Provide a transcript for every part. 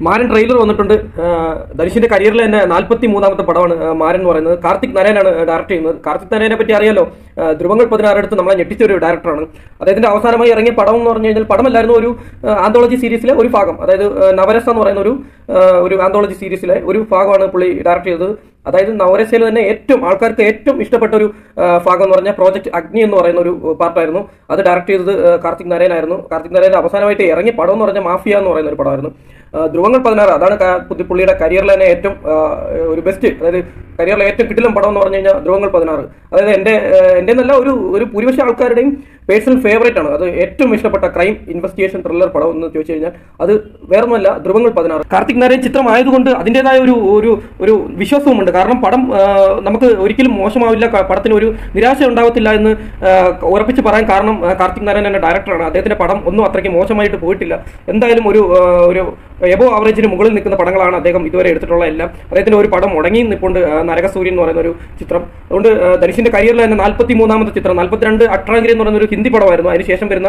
മാരൻ trailer വന്നിട്ടുണ്ട് ആ, ധനുഷിന്റെ കരിയറിൽ തന്നെ നാൽപ്പത്തി മൂന്നാമത്തെ പടമാണ് ആ, മാരൻ എന്ന് പറയുന്നത് കാർത്തിക് നാരായണാണ് ഡയറക്ട് ചെയ്യുന്നത് കാർത്തിക് നാരായണനെ പറ്റി അറിയാലോ ആ, ധ്രുവങ്ങൾ പതിനാറെടുത്ത് നമ്മളെ ഞെട്ടിച്ച ഒരു ഡയറക്ടറാണ് അദ്ദേഹത്തിന്റെ അവസാനമായി ഇറങ്ങിയ പടം എന്ന് പറഞ്ഞു കഴിഞ്ഞാൽ പടമല്ലായിരുന്നു ഒരു ആന്തോളജി സീരീസിലെ ഒരു ഭാഗം അതായത് ആ, നവരസ എന്ന് പറയുന്ന ഒരു ആ, ഒരു ആന്തോളജി സീരീസിലെ ഒരു ഭാഗമാണ് പുള്ളി ഡയറക്ട് ചെയ്തത് അതായത് നവരസയിൽ തന്നെ ഏറ്റവും ആൾക്കാർക്ക് ഏറ്റവും ഇഷ്ടപ്പെട്ട ഒരു ആ, ഭാഗം എന്ന് പറഞ്ഞാൽ പ്രോജക്ട് അഗ്നി എന്ന് പറയുന്ന ഒരു പാർട്ടായിരുന്നു അത് ഡയറക്ട് ചെയ്തത് ആ, കാർത്തിക് നാരായണായിരുന്നു കാർത്തിക് നാരായണൻ അവസാനമായിട്ട് ഇറങ്ങിയ പടം എന്ന് പറഞ്ഞാൽ മാഫിയ എന്ന് പറയുന്ന ഒരു പടമായിരുന്നു ആ, ധ്രുവങ്ങൾ പതിനാറ് അതാണ് കാ- പുതി- പുള്ളിയുടെ കരിയറിൽ തന്നെ ഏറ്റവും ആ, ഒരു ബെസ്റ്റ് അതായത് കരിയറിലെ ഏറ്റവും കിട്ടിലും പടം എന്ന് പറഞ്ഞു കഴിഞ്ഞാൽ ധ്രുവങ്ങൾ പതിനാറ് അതായത് എൻ്റെ എൻ്റെ നല്ല ഒരു ഒരു ഭൂരിപക്ഷ ആൾക്കാരുടെയും പേഴ്സണൽ ഫേവറേറ്റ് ആണ് അത് ഏറ്റവും ഇഷ്ടപ്പെട്ട ക്രൈം ഇൻവെസ്റ്റിഗേഷൻ ത്രില്ലർ പടം എന്ന് ചോദിച്ചു കഴിഞ്ഞാൽ അത് വേറൊന്നുമല്ല ധ്രുവങ്ങൾ പതിനാറ് കാർത്തിക് നാരായൺ ചിത്രം ആയതുകൊണ്ട് അതിൻ്റെതായ ഒരു ഒരു ഒരു വിശ്വാസവുമുണ്ട് കാരണം പടം ആ, നമുക്ക് ഒരിക്കലും മോശമാവില്ല ക- പടത്തിന് ഒരു നിരാശ ഉണ്ടാവത്തില്ല എന്ന് ആ, ഉറപ്പിച്ച് പറയാൻ കാരണം ആ, കാർത്തിക് നാരായൺ എന്ന ഡയറക്ടറാണ് അദ്ദേഹത്തിന്റെ പടം ഒന്നും അത്രയ്ക്ക് മോശമായിട്ട് പോയിട്ടില്ല എന്തായാലും ഒരു ആ, ഒരു എബോ ആവറേജിന് മുകളിൽ നിൽക്കുന്ന പടങ്ങളാണ് അദ്ദേഹം ഇതുവരെ എടുത്തിട്ടുള്ള എല്ലാം അദ്ദേഹത്തിന്റെ ഒരു പടം മുടങ്ങി നിൽപ്പുണ്ട് ആ, നരകസൂര്യൻ എന്ന് പറയുന്ന ഒരു ചിത്രം അതുകൊണ്ട് ആ, ധനുഷിന്റെ കരിയറിൽ തന്നെ നാൽപ്പത്തി മൂന്നാമത്തെ ചിത്രം നാൽപ്പത്തിരണ്ട് അട്രാങ്കിരി എന്ന് പറയുന്ന ഒരു ഹിന്ദി പടമായിരുന്നു അതിനുശേഷം വരുന്ന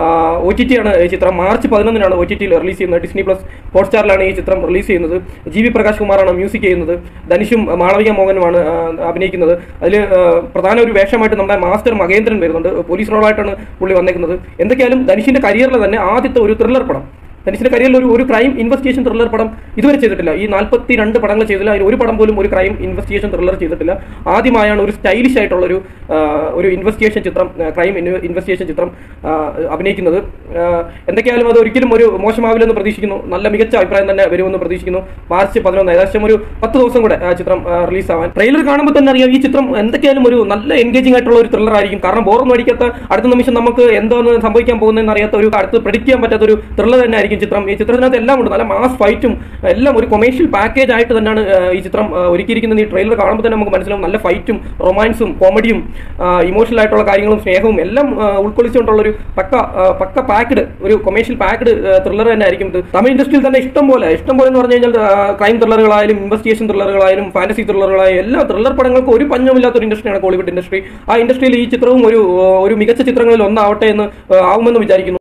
ഒ ടി ടി ആണ് ഈ ചിത്രം മാർച്ച് പതിനൊന്നിനാണ് ഒ ടി ടിയിൽ റിലീസ് ചെയ്യുന്നത് ഡിസ്നി പ്ലസ് ഹോട്ട്സ്റ്റാറിലാണ് ഈ ചിത്രം റിലീസ് ചെയ്യുന്നത് ജി വി പ്രകാശ് കുമാറാണ് മ്യൂസിക് ചെയ്യുന്നത് ധനുഷും മാളവിക മോഹനുമാണ് ആ, അഭിനയിക്കുന്നത് അതിൽ പ്രധാന ഒരു വേഷമായിട്ട് നമ്മുടെ മാസ്റ്റർ മഹേന്ദ്രൻ വരുന്നുണ്ട് പോലീസ് റോളായിട്ടാണ് പുള്ളി വന്നേക്കുന്നത് എന്തൊക്കെയാലും ധനുഷിന്റെ കരിയറിൽ തന്നെ ആദ്യത്തെ ഒരു ത്രില്ലർ പടം ധനുഷിന്റെ കരിയറിൽ ഒരു ഒരു ക്രൈം ഇൻവെസ്റ്റിഗേഷൻ ത്രില്ലർ പടം ഇതുവരെ ചെയ്തിട്ടില്ല ഈ നാൽപ്പത്തി രണ്ട് പടങ്ങൾ ചെയ്തില്ല അതിൽ ഒരു പടം പോലും ഒരു ക്രൈം ഇൻവെസ്റ്റിഗേഷൻ ത്രില്ലർ ചെയ്തിട്ടില്ല ആദ്യമായാണ് ഒരു സ്റ്റൈലിഷ് ആയിട്ടുള്ള ഒരു ആ, ഒരു ഇൻവെസ്റ്റിഗേഷൻ ചിത്രം ക്രൈം ഇൻവെസ്റ്റിഗേഷൻ ചിത്രം ആ, അഭിനയിക്കുന്നത് ആ, എന്തൊക്കെയായാലും അത് ഒരിക്കലും ഒരു മോശമാവില്ലെന്ന് പ്രതീക്ഷിക്കുന്നു നല്ല മികച്ച അഭിപ്രായം തന്നെ വരുമെന്ന് പ്രതീക്ഷിക്കുന്നു മാർച്ച് പതിനൊന്ന് ഏകദേശം ഒരു പത്ത് ദിവസം കൂടെ ആ ചിത്രം റിലീസ് ആവാൻ ട്രെയിലർ കാണുമ്പോൾ തന്നെ അറിയാം ഈ ചിത്രം എന്തൊക്കെയാലും ഒരു നല്ല എൻഗേജിംഗ് ആയിട്ടുള്ള ഒരു ത്രില്ലർ ആയിരിക്കും കാരണം ബോറൊന്നും അടിക്കാത്ത അടുത്ത നിമിഷം നമുക്ക് എന്താണ് സംഭവിക്കാൻ പോകുന്നതെന്ന് അറിയാത്ത ഒരു അടുത്ത് പ്രെഡിക്റ്റ് ചെയ്യാൻ പറ്റാത്ത ഒരു ത്രില്ലർ തന്നെ ആയിരിക്കും ചിത്രം ഈ ചിത്രത്തിനകത്ത് എല്ലാം ഉണ്ട് നല്ല മാസ് ഫൈറ്റും എല്ലാം ഒരു കൊമേഴ്ഷ്യൽ പാക്കേജ് ആയിട്ട് തന്നെയാണ് ആ, ഈ ചിത്രം ആ, ഒരുക്കിയിരിക്കുന്നത് ഈ ട്രെയിലർ കാണുമ്പോൾ തന്നെ നമുക്ക് മനസ്സിലാവും നല്ല ഫൈറ്റും റൊമാൻസും കോമഡിയും ഇമോഷണൽ ആയിട്ടുള്ള കാര്യങ്ങളും സ്നേഹവും എല്ലാം ആ, ഉൾക്കൊള്ളിച്ചുകൊണ്ടുള്ള ഒരു പക്ക ആ, പക്ക പാക്ഡ് ഒരു കൊമേഴ്ഷ്യൽ പാക്ഡ് ത്രില്ലർ തന്നെ ആയിരിക്കും ഇത് തമിഴ് ഇൻഡസ്ട്രിയിൽ തന്നെ ഇഷ്ടം പോലെ ഇഷ്ടം പോലെ എന്ന് പറഞ്ഞു കഴിഞ്ഞാൽ ക്രൈം ത്രില്ലറുകളായാലും ഇൻവെസ്റ്റിഗേഷൻ ത്രില്ലറുകളായാലും ഫാന്റസി ത്രില്ലറുകളായാലും എല്ലാ ത്രില്ലർ പടങ്ങൾക്ക് ഒരു പഞ്ഞമില്ലാത്ത ഒരു ഇൻഡസ്ട്രിയാണ് കോളിവുഡ് ഇൻഡസ്ട്രി ആ ഇൻഡസ്ട്രിയിൽ ഈ ചിത്രവും ഒരു ഒരു മികച്ച ചിത്രങ്ങളിൽ ഒന്നാവട്ടെ എന്ന് ആ, ആവുമെന്ന് വിചാരിക്കുന്നു